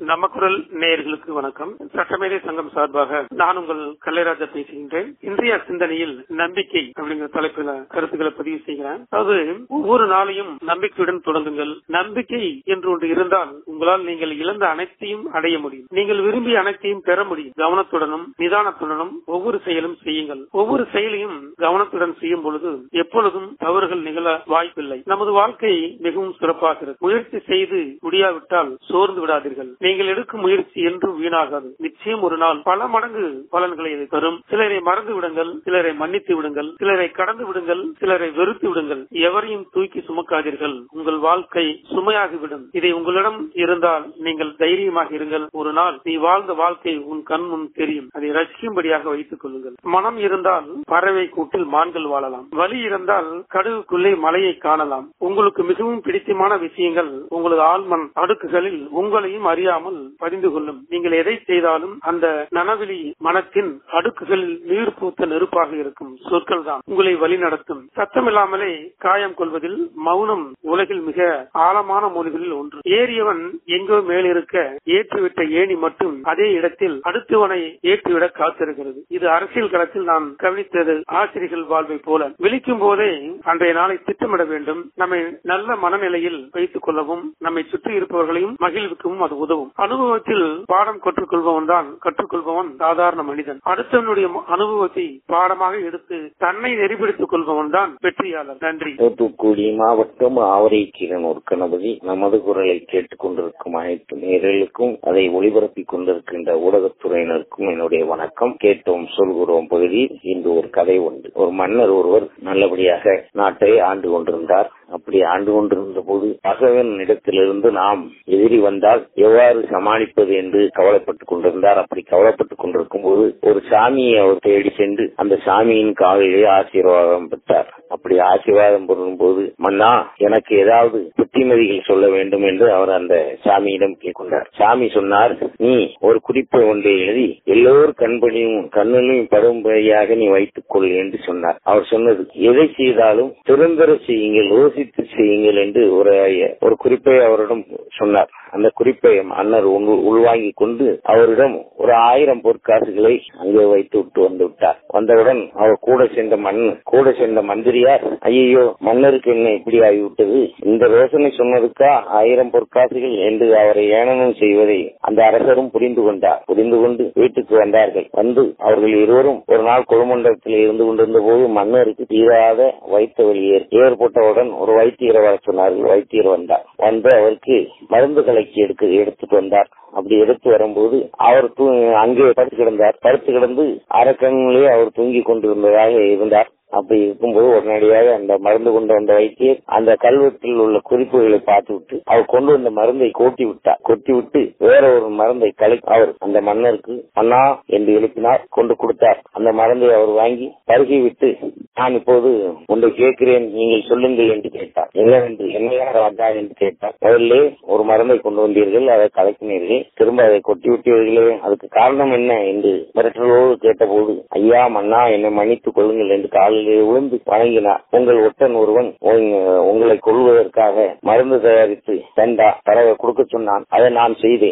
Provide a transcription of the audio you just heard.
நம்ம குரல் நேயர்களுக்கு வணக்கம் சட்டமேதை சங்கம் சார்பாக நான் உங்கள் கல்லைராஜா பேசுகின்றேன் இன்றைய சிந்தனையில் நம்பிக்கை அப்படிங்கிற தலைப்பில கருத்துக்களை பதிவு செய்கிறேன் அதாவது ஒவ்வொரு நாளையும் நம்பிக்கையுடன் தொடங்குங்கள் நம்பிக்கை என்று ஒன்று இருந்தால் உங்களால் நீங்கள் இழந்த அனைத்தையும் அடைய முடியும் நீங்கள் விரும்பிய அனைத்தையும் பெற முடியும் கவனத்துடனும் நிதானத்துடனும் ஒவ்வொரு செயலும் செய்யுங்கள் ஒவ்வொரு செயலையும் கவனத்துடன் செய்யும் பொழுது எப்பொழுதும் தவறுகள் நிகழ வாய்ப்பில்லை நமது வாழ்க்கை மிகவும் சிறப்பாகிறது முயற்சி செய்து முடியாவிட்டால் சோர்ந்து விடாதீர்கள் நீங்கள் எடுக்கும் முயற்சி என்றும் வீணாகாது நிச்சயம் ஒரு நாள் பல மடங்கு பலன்களை இது தரும் சிலரை மறந்து விடுங்கள் சிலரை மன்னித்து விடுங்கள் சிலரை கடந்து விடுங்கள் சிலரை வெறுத்து விடுங்கள் எவரையும் தூக்கி சுமக்காதீர்கள் உங்கள் வாழ்க்கை சுமையாகிவிடும் இதை உங்களிடம் இருந்தால் நீங்கள் தைரியமாக இருங்கள் ஒரு நாள் நீ வாழ்ந்த வாழ்க்கை உன் கண் முன் தெரியும் அதை ரசிக்கும்படியாக வைத்துக் கொள்ளுங்கள் மனம் இருந்தால் பறவை கூட்டில் மான்கள் வாழலாம் வலி இருந்தால் கடுகுக்குள்ளே மலையை காணலாம் உங்களுக்கு மிகவும் பிடித்தமான விஷயங்கள் உங்களது ஆழ்மன் அடுக்குகளில் உங்களையும் அறியாமல் பதிந்து கொள்ளும் நீங்கள் எதை செய்தாலும் அந்த நனவிலி மனத்தின் அடுக்குகளில் நீர் பூத்த நெருப்பாக இருக்கும் சொற்கள் தான் உங்களை வழி நடத்தும் சத்தமில்லாமலே காயம் கொள்வதில் மௌனம் உலகில் மிக ஆழமான மொழிகளில் ஒன்று ஏறியவன் எங்கோ மேலிருக்க ஏற்றிவிட்ட ஏணி மட்டும் அதே இடத்தில் அடுத்தவனை ஏற்றிவிட காத்திருக்கிறது இது அரசியல் களத்தில் நான் கவனித்தது ஆசிரியர்கள் வாழ்வை போல விழிக்கும் போதே அன்றைய நாளை திட்டமிட வேண்டும் நம்மை நல்ல மனநிலையில் வைத்துக் கொள்ளவும் நம்மை சுற்றி இருப்பவர்களையும் மகிழ்விக்கவும் அது உதவும் அனுபவத்தில் பாடம் கற்றுக்கொள்பவன் தான் கற்றுக்கொள்பவன் சாதாரண மனிதன் அடுத்தவனுடைய அனுபவத்தை பாடமாக எடுத்து தன்னை நெறிப்படுத்திக் கொள்பவன் தான் வெற்றியாளர் நன்றி தூத்துக்குடி மாவட்டம் ஆவரைக்கீரன் ஒரு கணபதி நமது குரலை கேட்டுக் கொண்டிருக்கும் அனைத்து நேர்களுக்கும் அதை ஒளிபரப்பிக் கொண்டிருக்கின்ற ஊடகத்துறையினருக்கும் என்னுடைய வணக்கம் கேட்டோம் சொல்கிறோம் பகுதியில் இன்று ஒரு கதை உண்டு ஒரு மன்னர் ஒருவர் நல்லபடியாக நாட்டை ஆண்டு கொண்டிருந்தார் அப்படி ஆண்டு கொண்டிருந்த போது பகவன் இடத்திலிருந்து நாம் எதிரி வந்தால் எவ்வாறு சமாளிப்பது என்று கவலைப்பட்டுக் கொண்டிருந்தார் அப்படி கவலைப்பட்டுக் கொண்டிருக்கும் போது ஒரு சாமியை அவர் தேடி சென்று அந்த சாமியின் காலிலே ஆசீர்வாதம் பெற்றார் அப்படி ஆசீர்வாதம் பெறும் போது மன்னா எனக்கு ஏதாவது புத்திமதிகள் சொல்ல வேண்டும் என்று அவர் அந்த சாமியிடம் கேட்கொண்டார் சாமி சொன்னார் நீ ஒரு குறிப்பை ஒன்றை எழுதி எல்லோர் கண்படியும் கண்ணிலும் படும்படியாக நீ வைத்துக் கொள் என்று சொன்னார் அவர் சொன்னது எதை செய்தாலும் திறந்தர செய்யுங்கள் யோசித்து செய்யுங்கள் என்று ஒரு ஒரு குறிப்பை அவரிடம் சொன்னார் அந்த குறிப்பை மன்னர் உள்வாங்கி கொண்டு அவரிடம் ஒரு ஆயிரம் பொற்காசுகளை அங்கே வைத்து விட்டு வந்து விட்டார் வந்தவுடன் அவர் கூட சென்ற மண் கூட சென்ற மந்திரியார் ஐயோ மன்னருக்கு என்ன இப்படி ஆகிவிட்டது இந்த யோசனை சொன்னதுக்கா ஆயிரம் பொற்காசுகள் என்று அவரை ஏளனம் செய்வதை அந்த அரசரும் புரிந்து கொண்டார் புரிந்து கொண்டு வீட்டுக்கு வந்தார்கள் வந்து அவர்கள் இருவரும் ஒரு நாள் குழுமண்டலத்தில் இருந்து கொண்டிருந்த போது மன்னருக்கு தீராத வைத்த வழி ஏற்பட்டவுடன் ஒரு வைத்தியரை வர சொன்னார்கள் வைத்தியர் வந்தார் வந்து அவருக்கு மருந்து கலக்கி எடுக்க எடுத்துட்டு வந்தார் அப்படி எடுத்து வரும்போது அவர் அங்கே படுத்து கிடந்தார் படுத்து கிடந்து அரக்கணிலே அவர் தூங்கி கொண்டிருந்ததாக இருந்தார் அப்படி இருக்கும்போது உடனடியாக அந்த மருந்து கொண்டு வந்த வைத்தியர் அந்த கல்வெட்டில் உள்ள குறிப்புகளை பார்த்து விட்டு அவர் கொண்டு வந்த மருந்தை கொட்டி விட்டார் கொட்டி விட்டு வேற ஒரு மருந்தை கலை அவர் அந்த மன்னருக்கு அண்ணா என்று எழுப்பினார் கொண்டு கொடுத்தார் அந்த மருந்தை அவர் வாங்கி பருகி விட்டு நான் இப்போது ஒன்றை கேட்கிறேன் நீங்கள் சொல்லுங்கள் என்று கேட்டார் என்னவென்று என்னையா ராஜா என்று கேட்டார் முதல்ல ஒரு மருந்தை கொண்டு வந்தீர்கள் அதை கலக்கினீர்கள் திரும்ப அதை கொட்டி விட்டீர்களே அதுக்கு காரணம் என்ன என்று மிரட்டலோடு கேட்டபோது ஐயா மன்னா என்னை மன்னித்துக் கொள்ளுங்கள் என்று காலிலே விழுந்து வணங்கினார் உங்கள் ஒற்றன் ஒருவன் உங்களை கொள்வதற்காக மருந்து தயாரித்து தந்தா தரவை கொடுக்க சொன்னான் அதை நான் செய்தேன்